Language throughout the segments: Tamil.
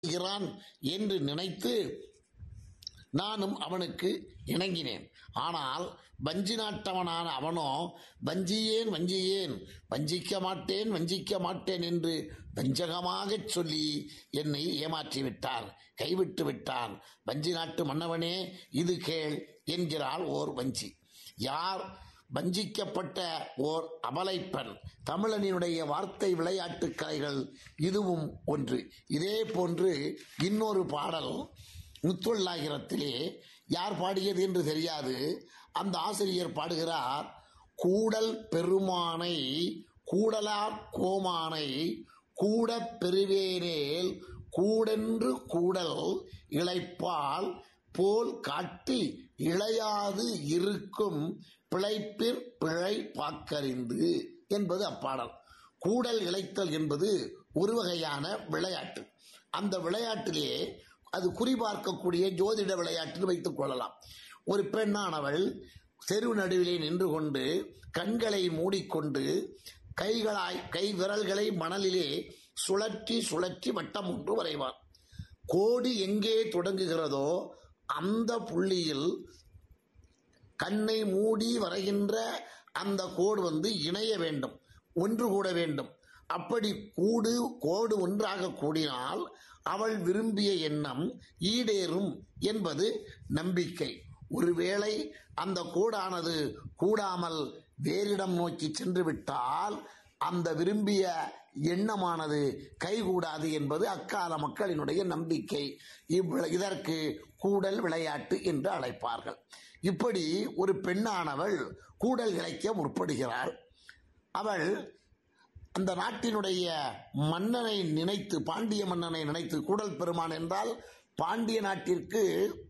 இறான் என்று நினைத்து நானும் அவனுக்கு இணங்கினேன் ஆனால் வஞ்சி நாட்டவனான அவனோ வஞ்சியேன் வஞ்சியேன் வஞ்சிக்க மாட்டேன் வஞ்சிக்க மாட்டேன் என்று வஞ்சகமாகச் சொல்லி என்னை ஏமாற்றி விட்டான் கைவிட்டு விட்டான் வஞ்சி நாட்டு மன்னவனே இது கேள் என்கிறாள் ஓர் வஞ்சி யார் வஞ்சிக்கப்பட்ட ஓர் அபலைப்பெண் தமிழனினுடைய வார்த்தை விளையாட்டு கலைகள் இதுவும் ஒன்று இதே போன்று இன்னொரு பாடல் முத்தொள்ளாயிரத்திலே யார் பாடியது என்று தெரியாது அந்த ஆசிரியர் பாடுகிறார் கூடல் பெருமானை கூடலார் கோமானை கூடப் பெருவேனேல் கூடென்று கூடல் இளைப்பால் போல் காட்டி இளையாது இருக்கும் பிழைப்பிற் பிழை பாக்கறிந்து என்பது அப்பாடல் கூடல் இழைத்தல் என்பது ஒரு வகையான விளையாட்டு அந்த விளையாட்டிலே அது குறிபார்க்கக்கூடிய ஜோதிட விளையாட்டு வைத்துக் கொள்ளலாம் ஒரு பெண்ணானவள் தெரு நடுவிலே நின்று கொண்டு கண்களை மூடிக்கொண்டு கைகளாய் கை விரல்களை மணலிலே சுழற்றி சுழற்றி வட்டம் ஒன்று வரைவார் கோடு எங்கே தொடங்குகிறதோ அந்த புள்ளியில் கண்ணை மூடி வரைகின்ற அந்த கோடு வந்து இணைய வேண்டும் ஒன்று கூட வேண்டும் அப்படி கூடு கோடு ஒன்றாக கூடினால் அவள் விரும்பிய எண்ணம் ஈடேறும் என்பது நம்பிக்கை ஒருவேளை அந்த கோடானது கூடாமல் வேறிடம் நோக்கி சென்று விட்டால் அந்த விரும்பிய எண்ணமானது கைகூடாது என்பது அக்கால மக்களினுடைய நம்பிக்கை இவ்வ- இதற்கு கூடல் விளையாட்டு என்று அழைப்பார்கள் இப்படி ஒரு பெண்ணானவள் கூடல் இழைக்க முற்படுகிறாள் அவள் அந்த நாட்டினுடைய மன்னனை நினைத்து பாண்டிய மன்னனை நினைத்து கூடல் பெருமான் என்றால் பாண்டிய நாட்டிற்கு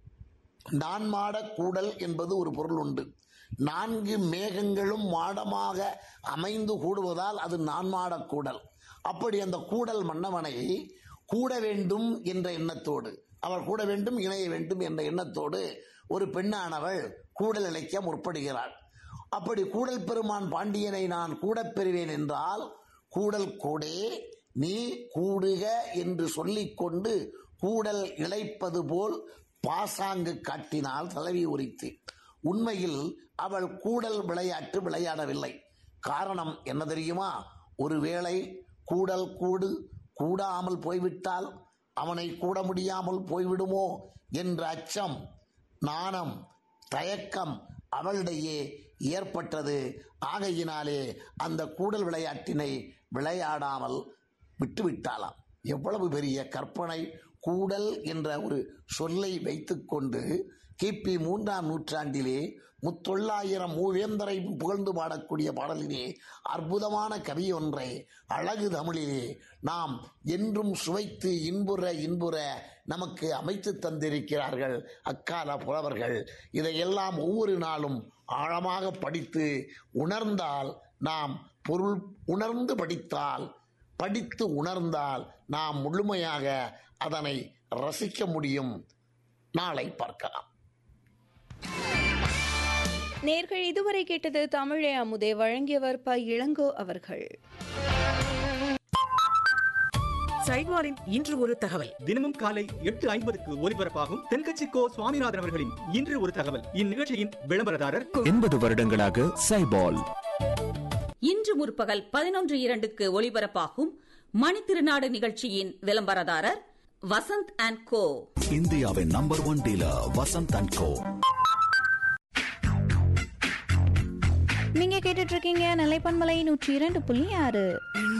நான்மாட கூடல் என்பது ஒரு பொருள் உண்டு நான்கு மேகங்களும் மாடமாக அமைந்து கூடுவதால் அது நான்மாட கூடல் அப்படி அந்த கூடல் மன்னவனை கூட வேண்டும் என்ற எண்ணத்தோடு அவள் கூட வேண்டும் இணைய வேண்டும் என்ற எண்ணத்தோடு ஒரு பெண்ணானவள் கூடல் இழைக்க முற்படுகிறாள் அப்படி கூடல் பெருமான் பாண்டியனை நான் கூடப் பெறுவேன் என்றால் கூடல் கூடே நீ கூடுக என்று சொல்லிக்கொண்டு கூடல் இழைப்பது போல் பாசாங்கு காட்டினால் தலைவி உரித்து உண்மையில் அவள் கூடல் விளையாட்டு விளையாடவில்லை காரணம் என்ன தெரியுமா ஒருவேளை கூடல் கூடு கூடாமல் போய்விட்டால் அவனை கூட முடியாமல் போய்விடுமோ என்ற அச்சம் நாணம் தயக்கம் அவளிடையே ஏற்பட்டது ஆகையினாலே அந்த கூடல் விளையாட்டினை விளையாடாமல் விட்டுவிட்டாளாம் எவ்வளவு பெரிய கற்பனை கூடல் என்ற ஒரு சொல்லை வைத்துக்கொண்டு கிபி மூன்றாம் நூற்றாண்டிலே முத்தொள்ளாயிரம் மூவேந்தரை புகழ்ந்து பாடக்கூடிய பாடலிலே அற்புதமான கவி ஒன்றை அழகு தமிழிலே நாம் என்றும் சுவைத்து இன்புற இன்புற நமக்கு அமைத்து தந்திருக்கிறார்கள் அக்கால புலவர்கள் இதையெல்லாம் ஒவ்வொரு நாளும் ஆழமாக படித்து உணர்ந்தால் நாம் பொருள் உணர்ந்து படித்தால் படித்து உணர்ந்தால் நாம் முழுமையாக அதனை ரசிக்க முடியும் நாளை பார்க்கலாம் நேர்கள் இதுவரை கேட்டது தமிழை அமுதே வழங்கியவர் ப இளங்கோ அவர்கள் சைட்வாரின் இன்று ஒரு தகவல் தினமும் காலை எட்டு ஐம்பதுக்கு ஒலிபரப்பாகும் தென்கட்சி கோ சுவாமிநாதன் அவர்களின் இன்று ஒரு தகவல் இந்நிகழ்ச்சியின் விளம்பரதாரர் எண்பது வருடங்களாக சைபால் இன்று முற்பகல் பதினொன்று இரண்டுக்கு ஒளிபரப்பாகும் மணித்திருநாடு நிகழ்ச்சியின் விளம்பரதாரர் வசந்த் அண்ட் கோ இந்தியாவின் number one dealer Vasanth and Co நீங்க கேட்டுட்டு இருக்கீங்க நிலைப்பன்மலை நூற்றி இரண்டு புள்ளி ஆறு